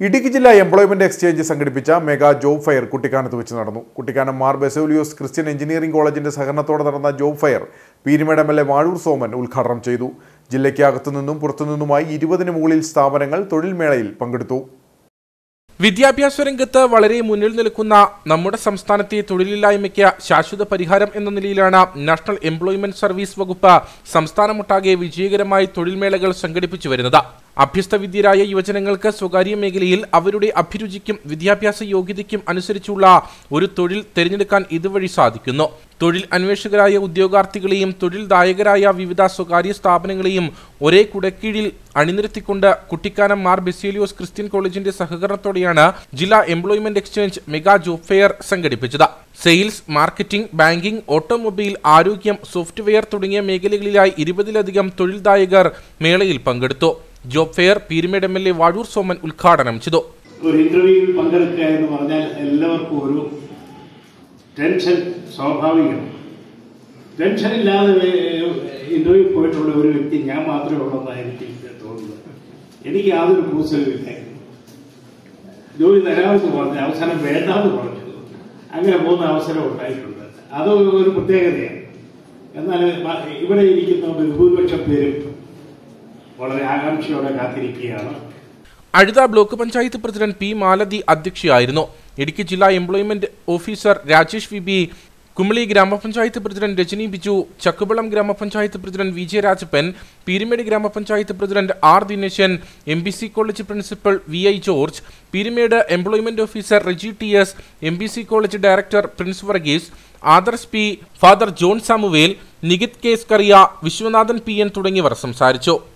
ഇടുക്കി ജില്ലാ employment exchange സംഘടിപ്പിച്ച mega job fair കുട്ടിക്കാനത്ത് വെച്ച് നടന്നു കുട്ടിക്കാനം മാർ ബെസോലിയോസ് ക്രിസ്ത്യൻ എഞ്ചിനീയറിംഗ് കോളേജിന്റെ സഹകരണത്തോടെ നടന്ന job fair Peermade M L A Vazhoor Soman ഉദ്ഘാടനം ചെയ്തു ജില്ലയ്ക്ക് അകത്തുനിന്നും പുറത്തുനിന്നുമായി ഇരുപതിന് മുകളിൽ സ്ഥാപനങ്ങൾ തൊഴിൽ മേളയിൽ പങ്കെടുത്തു വിദ്യാഭ്യാസ രംഗത്ത് വളരെ മുന്നിൽ നിൽക്കുന്ന നമ്മുടെ സംസ്ഥാനത്തെ തൊഴിലില്ലായ്മയ്ക്ക് ശാശ്വത പരിഹാരം എന്ന നിലയിലാണ് നാഷണൽ എംപ്ലോയ്മെന്റ് സർവീസ് വകുപ്പ് സംസ്ഥാനമൊട്ടാകെ വിജയകരമായി തൊഴിൽമേളകൾ സംഘടിപ്പിച്ചു വരുന്നത് അഭ്യസ്തവിദ്യരായ യുവജനങ്ങൾക്ക് സ്വകാര്യ മേഖലയിൽ അവരുടെ അഭിരുചിക്കും വിദ്യാഭ്യാസ യോഗ്യതയ്ക്കും അനുസരിച്ചുള്ള ഒരു തൊഴിൽ തിരഞ്ഞെടുക്കാൻ ഇതുവഴി സാധിക്കുന്നു തൊഴിൽ അന്വേഷകരായ ഉദ്യോഗാർത്ഥികളെയും തൊഴിൽദായകരായ വിവിധ സ്വകാര്യ സ്ഥാപനങ്ങളെയും ഒരേ കുടക്കീഴിൽ അണിനിരത്തിക്കൊണ്ട് കുട്ടിക്കാനം മാർ ബെസേലിയോസ് ക്രിസ്ത്യൻ കോളേജിന്റെ സഹകരണത്തോടെയാണ് ജില്ലാ employment exchange mega job fair സംഘടിപ്പിച്ചത് സെയിൽസ് മാർക്കറ്റിംഗ് ബാങ്കിംഗ് ഓട്ടോമൊബൈൽ ആരോഗ്യം സോഫ്റ്റ്വെയർ തുടങ്ങിയ മേഖലകളിലായി ഇരുപതിലധികം തൊഴിൽദായകർ മേളയിൽ പങ്കെടുത്തു job fair Peermade M L A Vazhoor Soman ഉദ്ഘാടനം ചെയ്തു ഒരു ഇന്റർവ്യൂവിൽ പങ്കെടുക്കുക എന്ന് പറഞ്ഞാൽ എല്ലാവർക്കും ഒരു ടെൻഷൻ സ്വാഭാവികമാണ് ടെൻഷൻ ഇല്ലാതെ ഇന്റർവ്യൂ പോയിട്ടുള്ള ഒരു വ്യക്തി ഞാൻ മാത്രമേ ഉള്ളെന്നാണ് എനിക്ക് തോന്നുന്നത് എനിക്ക് യാതൊരു കൂസലുമില്ലായിരുന്നു ജോലി തരാമെന്ന് പറഞ്ഞു അവസരം വേണ്ടാന്ന് പറഞ്ഞു അങ്ങനെ പോകുന്ന അവസരം ഉണ്ടായിട്ടുണ്ട് അത് ഒരു പ്രത്യേകതയാണ് എന്നാൽ മ- ഇവിടെ ഇരിക്കുന്ന ബഹുഭൂരിപക്ഷം പേരും വളരെ ആകാംക്ഷയോടെ കാത്തിരിക്കുകയാണ് Azhutha block panchayat president P Malathi അധ്യക്ഷയായിരുന്നു ഇടുക്കി ജില്ലാ employment officer Rajesh V B Kumily ഗ്രാമപഞ്ചായത്ത് പ്രസിഡന്റ് രജനി ബിജു ചക്കുകുളം ഗ്രാമപഞ്ചായത്ത് president V J Rajappan Peermade ഗ്രാമപഞ്ചായത്ത് president R Dineshan M B C college principal V I George Peermade employment officer Reji T S M B C college director Prince Varghese Adarsh P father John Samuel Nikhith K Skaria Viswanathan P N തുടങ്ങിയവർ സംസാരിച്ചു